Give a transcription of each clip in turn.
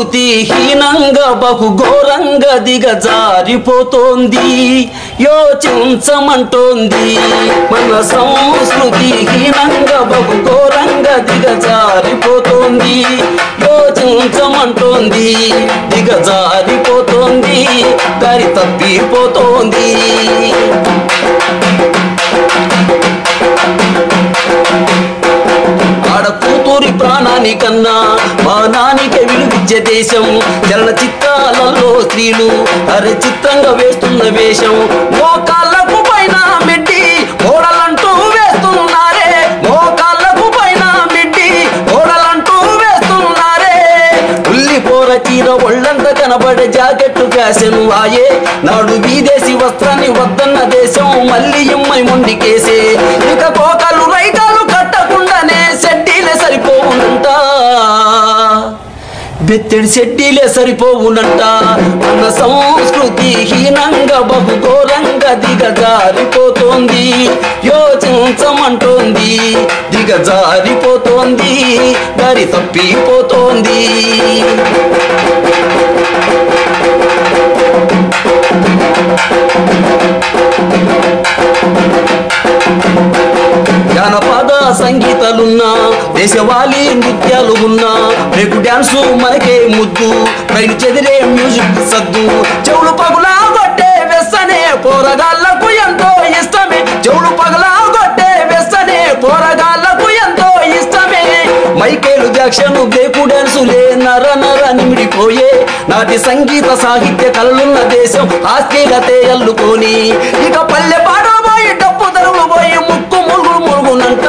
సంస్కృతి హీనంగా బహు ఘోరంగా దిగజారిపోతోంది యోచించమంటోంది మన సంస్కృతి హీనంగా బహు ఘోరంగా దిగజారిపోతోంది యోచించమంటోంది దిగజారిపోతోంది దారి తప్పిపోతోంది ఆడ కూతురి ప్రాణానికన్నా మానానికే విలువిచ్చే దేశం చలనచిత్రాలలో స్త్రీలు అరే చిత్రంగా వేస్తున్న వేషం మోకాళ్ళకు పైన మిడ్డి ఓడలంటూ వేస్తున్నారే మోకాళ్ళకు పైన మిడ్డి ఓడలంటూ వేస్తున్నారే ఉల్లిపోర చీర ఒళ్ళంత కనబడే జాకెట్టు ఫ్యాషన్ వాయే నాడు విదేశీ వస్త్రాన్ని వద్దన్న దేశం మళ్ళీ ఇమ్మై మొండికేసే ఇక కోకలు రైకాలు కట్టకుండానే సెడ్డీలే సరిపోవునంట బెత్తడి సెడ్డీలే సరిపోవునంట మన సంస్కృతి హీనంగా బహు ఘోరంగా దిగజారిపోతోంది యోచించమంటోంది దిగజారిపోతోంది దారి తప్పిపోతోంది జానపద సంగీతాలున్నా దేశవాళీ నృత్యాలు ఉన్నా రేపు డ్యాన్సు మనకే ముద్దు రైలు చెదిరే మ్యూజిక్ సద్దు చెవులు పగులా కొట్టే వెස්සనే పోరగాళ్ళకు ఎంతో ఇష్టమే చెవులు పగలా కొట్టే వెස්සనే పోరగాళ్ళకు ఎంతో ఇష్టమే మైకేలు జాక్షను బ్రేకు డాన్సులే నర నర నిమిడిపోయే నాటి సంగీత సాహిత్య కళలున్న దేశం ఆస్ట్రేలతే అల్లుకొని ఇక పల్లె పాడబోయి డప్పు తరువులు పోయి ముక్కు మురుగులు మురుగునంట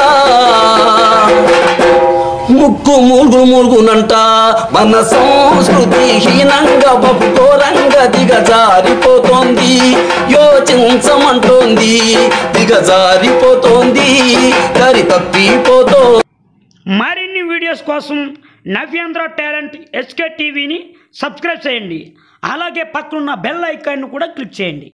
ముక్కు మూలుగులు మూలుగునంట మన సంస్కృతి హీనంగా బహు ఘోరంగా దిగజారిపోతోంది యోచించమంటోంది దిగజారిపోతోంది దారి తప్పిపోతో మరిన్ని వీడియోస్ కోసం నవ్యాంధ్ర టాలెంట్ ఎస్కే టీవీని సబ్స్క్రైబ్ చేయండి అలాగే పక్కనున్న బెల్ ఐకాన్ను కూడా క్లిక్ చేయండి